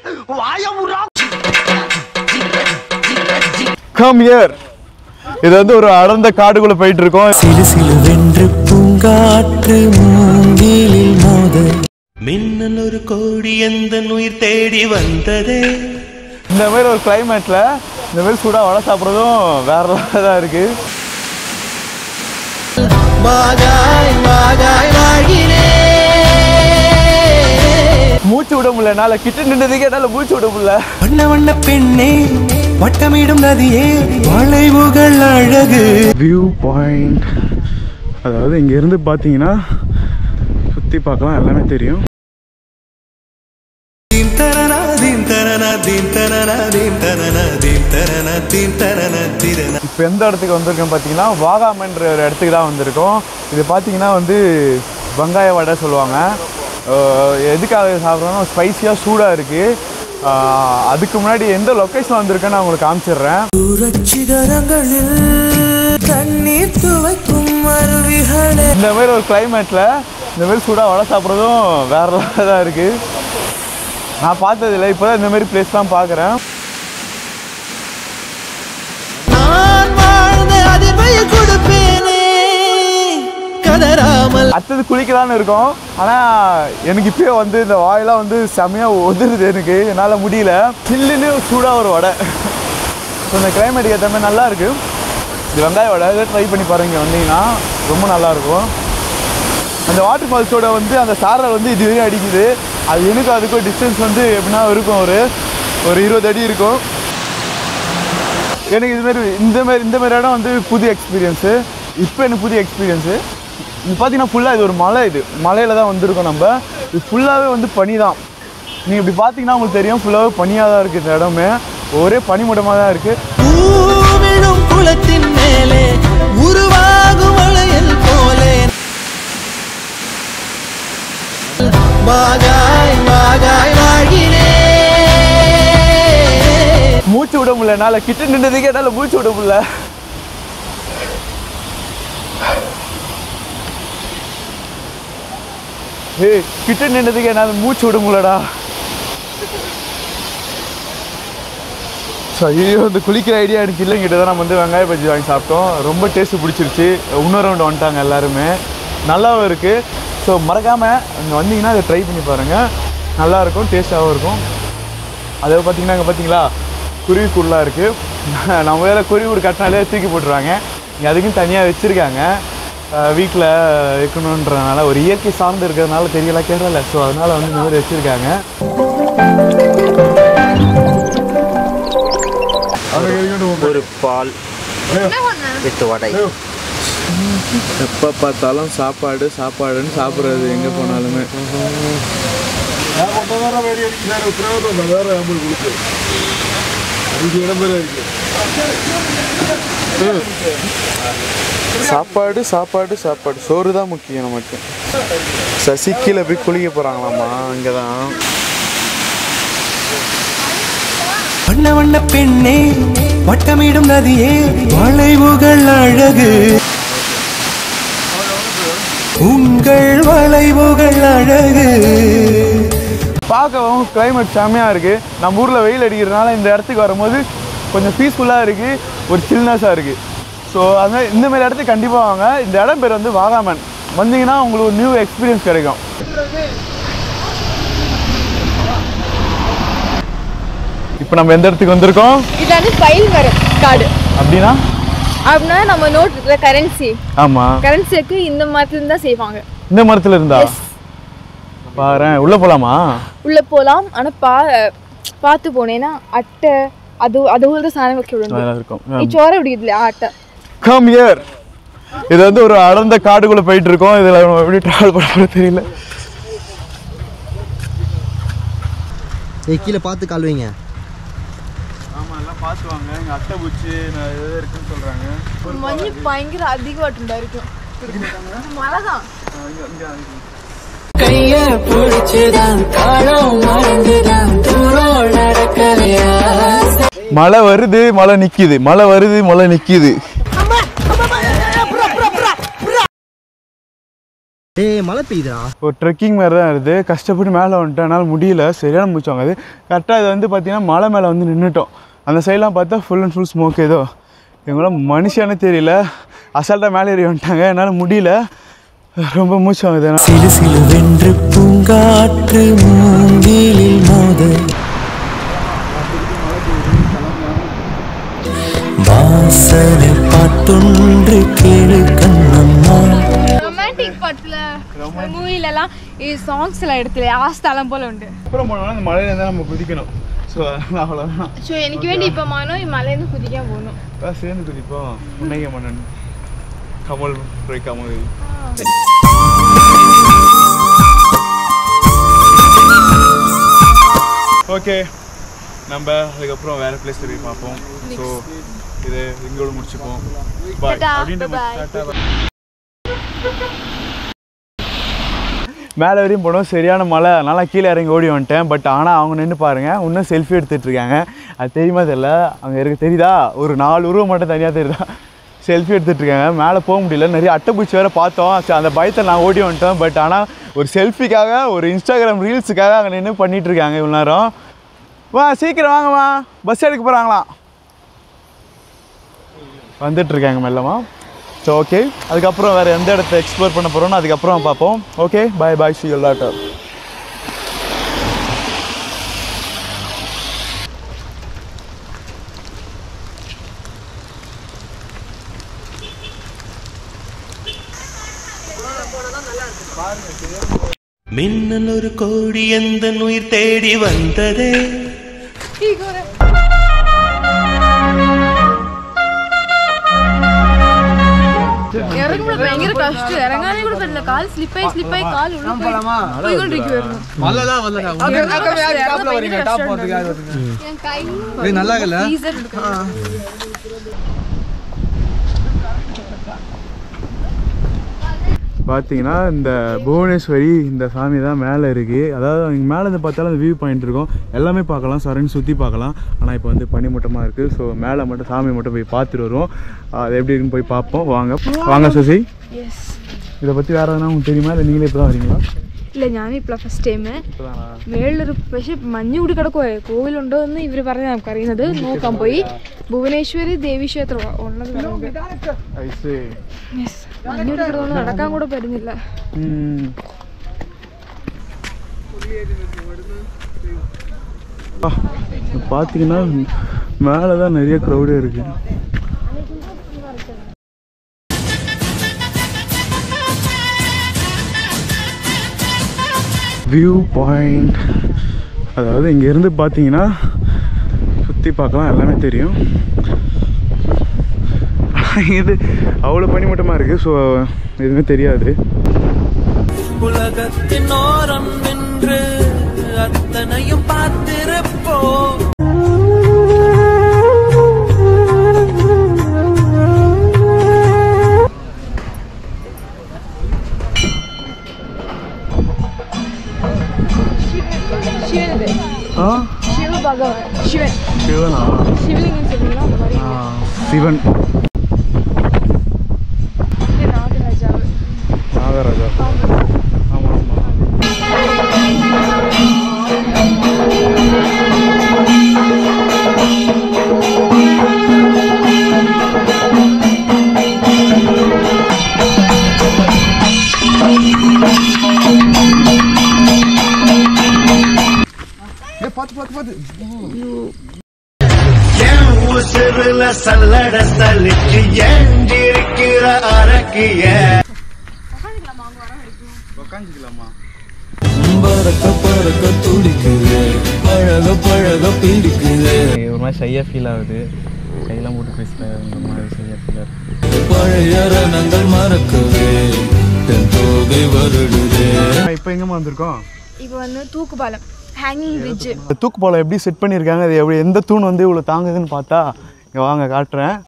Come here இது வந்து ஒரு அடர்ந்த காடுக்குள்ள போயிட்டு இருக்கோம் சிலு சிலுவென்று பூங்காற்று மூங்கிலில் மோத மின்னல் ஒரு கோடி எந்த உயிர் தேடி வந்ததே இந்த மாதிரி ஒரு கிளைமேட்ல இந்த மாதிரி சூடா வடை சாப்பிட்றதும் வேற லெவலில் தான் இருக்கு மாகாய் மாகாய் வாழ்கிறேன் மூச்சு விட முடியல என்னால கிட்ட நின்றதுக்கே என்னால மூச்சு விட முடியல வண்ண வண்ண பெண்ணே வட்டமிடும் நதியே வளைவுகள் அழகு வியூ பாயிண்ட் அதாவது இங்க இருந்து பாத்தீங்கன்னா சுத்தி பார்க்கலாம் எல்லாமே தெரியும் தீம் தரனா தீம் தரனா தீம் தரனா தீம் தரனா தீம் தரனா தீம் தரனா திரனா இப்போ எந்த இடத்துக்கு வந்திருக்கோம் பார்த்தீங்கன்னா வாகாமன்ற ஒரு இடத்துக்கு தான் வந்திருக்கோம் இது பார்த்தீங்கன்னா வந்து வெங்காய வடை சொல்லுவாங்க அஹ் எதுக்காக சாப்பிட்றோன்னா ஸ்பைசியாக சூடாக இருக்குது அதுக்கு முன்னாடி எந்த லொக்கேஷன் வந்திருக்கேன்னு நான் உங்களுக்கு காமிச்சிடுறேன் சிகரங்களில் தண்ணீர் துவைக்கும் அருவிகளே இந்த மாதிரி ஒரு கிளைமேட்டில் இந்த மாதிரி சூடாக வடை சாப்பிட்றதும் வேற லெவலில் தான் இருக்குது நான் பார்த்ததில்ல இப்போ தான் இந்த மாதிரி பிளேஸ்லாம் பார்க்குறேன் நான் வாழ்ந்த அதிர்வையில் கொடுப்பேனே கதறாமல் அடுத்தது குளிக்கலான்னு இருக்கோம் ஆனால் எனக்கு இப்பயே வந்து இந்த வாயெல்லாம் வந்து செமையாக உதிருது எனக்கு என்னால் முடியல சில்லுன்னு சூடாக ஒரு வடை ஸோ இந்த கிளைமேட்டுக்கு ஏற்ற மாதிரி நல்லா இருக்கு இது வெங்காய வடை இதை ட்ரை பண்ணி பாருங்க இங்கே வந்தீங்கன்னா ரொம்ப நல்லாயிருக்கும் அந்த வாட்டர் ஃபால்ஸோட வந்து அந்த சாரல் வந்து இது வரையும் அடிக்குது அது எனக்கு அதுக்கும் டிஸ்டன்ஸ் வந்து எப்படின்னா இருக்கும் ஒரு ஒரு இருபது அடி இருக்கும் எனக்கு இது மாதிரி இந்த மாதிரி இந்த மாதிரி இடம் வந்து புது எக்ஸ்பீரியன்ஸு இப்போ எனக்கு புது எக்ஸ்பீரியன்ஸு இது பார்த்தீங்கன்னா ஃபுல்லாக இது ஒரு மலை இது மலையில் தான் வந்திருக்கோம் நம்ம இது ஃபுல்லாகவே வந்து பனி தான் நீங்கள் இப்படி பார்த்தீங்கன்னா உங்களுக்கு தெரியும் ஃபுல்லாகவே பனியாக தான் இருக்குது இந்த இடமே ஒரே பனிமூட்டமாக தான் இருக்குது பூவிழும் குளத்தின் மேலே உருவாகும் வளையல் போலே மாகாய் மாகாய் வாழ்கிறேன் மூச்சு விட முடியல என்னால் கிட்ட நின்றதுக்கே என்னால் மூச்சு விட முடியல ஏய் கிட்ட நின்றதுக்கு என்னால் மூச்சு விட முடியலடா ஸோ ஐயோ இந்த குளிக்கிற ஐடியா எனக்கு இல்லைங்கிட்ட தான் நம்ம வந்து வெங்காய பஜ்ஜி வாங்கி சாப்பிட்டோம் ரொம்ப டேஸ்ட்டு பிடிச்சிருச்சு இன்னொரு ரவுண்டு வந்துட்டாங்க எல்லாருமே நல்லாவும் இருக்குது ஸோ மறக்காமல் இங்கே வந்தீங்கன்னா அதை ட்ரை பண்ணி பாருங்கள் நல்லாயிருக்கும் டேஸ்ட்டாகவும் இருக்கும் அதை பார்த்தீங்கன்னா இங்கே பார்த்தீங்களா குருவி கூடலாம் இருக்குது நம்ம வேறு குருவி கூடு கட்டினாலே தூக்கி போட்டுருவாங்க இங்கே அதுக்கும் தனியாக வச்சுருக்காங்க வீட்டில் இருக்கணுன்றனால ஒரு இயற்கை சார்ந்து இருக்கிறதுனால தெரியல கேரள ஸோ அதனால் வந்து இந்த மாதிரி வச்சுருக்காங்க ஒரு பால் வித் வடை எப்போ பார்த்தாலும் சாப்பாடு சாப்பாடுன்னு சாப்பிட்றது எங்கே போனாலுமே சாப்பாடு சாப்பாடு சாப்பாடு சோறு தான் முக்கியம் நமக்கு சசி கீழே போய் குளிக்க போகிறாங்களாம்மா அங்கே தான் வண்ண வண்ண பெண்ணே வட்டமிடும் நதியே வளைவுகள் அழகு உங்கள் வளைவுகள் அழகு பார்க்கவும் கிளைமேட் செம்மையாக இருக்குது நம்ம ஊரில் வெயில் அடிக்கிறதுனால இந்த இடத்துக்கு வரும்போது கொஞ்சம் பீஸ்ஃபுல்லாக இருக்குது ஒரு சில்னஸாக இருக்குது ஸோ அதனால் இந்த மாதிரி இடத்துக்கு கண்டிப்பாக வாங்க இந்த இடம் பேர் வந்து வாகாமன் வந்தீங்கன்னா உங்களுக்கு ஒரு நியூ எக்ஸ்பீரியன்ஸ் கிடைக்கும் இப்போ நம்ம எந்த இடத்துக்கு வந்திருக்கோம் இது வந்து ஃபைல் வரும் கார்டு அப்படின்னா அப்படின்னா நம்ம நோட் இருக்கிற கரன்சி ஆமாம் கரன்சிக்கு இந்த மரத்துல தான் செய்வாங்க இந்த மரத்தில் இருந்தா பாரேன் உள்ளே போகலாமா உள்ள போகலாம் ஆனா பா பார்த்து போனேன்னா அட்டை அது அது தான் சாணம் வைக்க விடணும் நல்லா இருக்கும் நீ சோற விடுதில்ல அட்டை கம் ஹியர் இது வந்து ஒரு அடர்ந்த காடுக்குள்ள போயிட்டு இருக்கோம் இதுல நம்ம எப்படி டிராவல் பண்ண போறது தெரியல ஏய் கீழே பார்த்து கால் வைங்க ஆமா எல்லாம் பார்த்து வாங்க எங்க அட்டை பூச்சி எது இருக்குன்னு சொல்றாங்க மஞ்சு பயங்கர அதிகமாட்டுண்டா இருக்கும் மழை தான் கைய பிடிச்சுதான் காலம் மறந்துதான் தூரம் நடக்கலையா மழை வருது மழை நிக்குது மழை வருது மழை நிக்குது டேய் மழை பெய்யுதா ஒரு ட்ரெக்கிங் மாதிரி தான் இருக்குது கஷ்டப்பட்டு மேலே வந்துட்டோம் என்னால் முடியல சரியான மூச்சு வாங்குது கரெக்டாக இது வந்து பார்த்தீங்கன்னா மலை மேலே வந்து நின்றுட்டோம் அந்த சைட்லாம் பார்த்தா ஃபுல் அண்ட் ஃபுல் ஸ்மோக் ஏதோ இவங்களாம் மனுஷானே தெரியல அசால்ட்டாக மேலே ஏறி வந்துட்டாங்க என்னால் முடியல ரொம்ப மூச்சு வாங்குது எனக்கு. சிலு சிலுவென்று பூங்காற்று மூங்கிலில் மோத வாசனை பாட்டொன்று கேளு கண்ணம்மா ரொமான்டிக் பாட்டில் மூவிலலாம் இது சாங்ஸ் எல்லாம் எடுத்துல ஆஸ்தாலம் போல உண்டு அப்புறம் போனோம்னா அந்த மலையில இருந்தால் நம்ம குதிக்கணும் ஸோ அவ்வளோதான் ஸோ எனக்கு வேண்டி இப்போ மனம் மலையிலேருந்து குதிக்காம போகணும் அதான் சேர்ந்து குதிப்போம் உன்னைய மன்னன் கமல் ரை கமல் ஓகே நம்ம அதுக்கப்புறம் வேற பிளேஸ் போய் பார்ப்போம் ஸோ இது இங்கோட முடிச்சுப்போம் பாய் Ta-ta, அப்படின்ற bye-bye. Ta-ta, bye. மேலே வரையும் போனோம் சரியான மழை நல்லா கீழே இறங்கி ஓடி வந்துட்டேன் பட் ஆனால் அவங்க நின்று பாருங்க இன்னும் செல்ஃபி எடுத்துட்டு இருக்காங்க அது தெரியுமா தெரியல அங்கே இருக்க தெரியுதா ஒரு நாலு உருவம் மட்டும் தனியாக தெரியுதா செல்ஃபி எடுத்துட்டு இருக்காங்க மேலே போக முடியல நிறைய அட்டைப்பூச்சி வேறு பார்த்தோம் சரி, அந்த பயத்தை நான் ஓடி வந்துட்டேன் பட் ஆனால் ஒரு செல்ஃபிக்காக ஒரு இன்ஸ்டாகிராம் ரீல்ஸுக்காக அங்கே நின்று பண்ணிட்டு இருக்காங்க இவ்வளோ நேரம் வா சீக்கிரம் வாங்கம்மா பஸ் எடுக்க போகிறாங்களாம் வந்துட்டு இருக்காங்க மெல்லமா ஸோ ஓகே அதுக்கப்புறம் வேறு எந்த இடத்த எக்ஸ்ப்ளோர் பண்ண போகிறோம்னு அதுக்கப்புறம் பார்ப்போம் ஓகே பாய் பாய் சி எல்லாட்டம் மின்னல் ஒரு கோடி எந்த உயிர் தேடி வந்ததே ഇറങ്ങി കൂടെ ഭയങ്കര കഷ്ടം ഇറങ്ങാനേ കൂടെ പറ്റില്ല കാൽ സ്ലിപ്പായി സ്ലിപ്പായി കാൽ ഉള്ളിൽ പോയി പോയിക്കൊണ്ടിരിക്കുവായിരുന്നു ഞാൻ കൈ நல்லா இல்ல freezer എടുക്കണം. பார்த்தீங்கன்னா இந்த புவனேஸ்வரி இந்த சாமி தான் மேலே இருக்குது அதாவது இங்கே மேலே இருந்து பார்த்தாலும் அந்த வியூ பாயிண்ட் இருக்கும் எல்லாமே பார்க்கலாம் சரண் சுற்றி பார்க்கலாம் ஆனால் இப்போ வந்து பனிமூட்டமாக இருக்குது ஸோ மேலே மட்டும் சாமி மட்டும் போய் பார்த்துட்டு வருவோம் அது எப்படி இருக்குன்னு போய் பார்ப்போம் வாங்க வாங்க சசி Yes. இதை பற்றி வேறு எதனா உங்களுக்கு தெரியுமா இல்லை நீங்களே இப்போ தான் வரீங்களா ഇല്ല ഞാനിപ്പോഴാണ് ഫസ്റ്റ് ടൈം മേളിലൊരു പക്ഷെ മഞ്ഞ് കൂടി കിടക്കുവേ കോവിലുണ്ടോ എന്ന് ഇവർ പറഞ്ഞ നമുക്കറിയുന്നത് നോക്കാൻ പോയി ഭുവനേശ്വരി ദേവീക്ഷേത്രം ഉള്ളത് ஐஸு യെസ് മഞ്ഞ് കൂടി കിടന്നുകൊണ്ട് നടക്കാൻ കൂടെ പറ്റുന്നില്ല பார்த்தீங்கன்னா மேலே தான் நிறைய க்ரௌடு இருக்கு வியூ பாயிண்ட் அதாவது இங்கேருந்து பார்த்தீங்கன்னா சுற்றி பார்க்கலாம் எல்லாமே தெரியும் ஆனா இது அவ்வளோ பனிமூட்டமாக இருக்குது ஸோ எதுவுமே தெரியாது உலகத்தின் ஓரம் நின்று அத்தனையும் பார்த்திருப்போம் சிவன் இது ஆ சிவ பகவான் சிவன் சிவனா சிவலிங்கம் சொல்லுங்களா அந்த மாதிரி ஆ, சிவன் இது நாகராஜாவு நாகராஜா ஆமாம் ஆமாம் என் உசுருல சல்லட சலிச்சு ஏஞ்சிருக்கிற அரக்கிய உக்காந்துக்கலாமா பறக்க பறக்க துடிக்குது பழக பழக பிடிக்குது ஒரு மாதிரி ஷையாக ஃபீல் ஆகுது கையெல்லாம் போட்டு பேசுகிறேன் இந்த மாதிரி ஷையாக ஃபீல் ஆகுது பழைய ரணங்கள் மறக்கவே தென் தோகை வருடுதே இப்போ எங்கேம்மா வந்திருக்கோம் இப்போ வந்து தூக்குபாலம் ஹேங்கிங் பிரிட்ஜ் இந்த தூக்கு பாலம் எப்படி செட் பண்ணியிருக்காங்க அது எப்படி எந்த தூண் வந்து இவ்வளோ தாங்குதுன்னு பார்த்தா இங்கே வாங்க காட்டுறேன்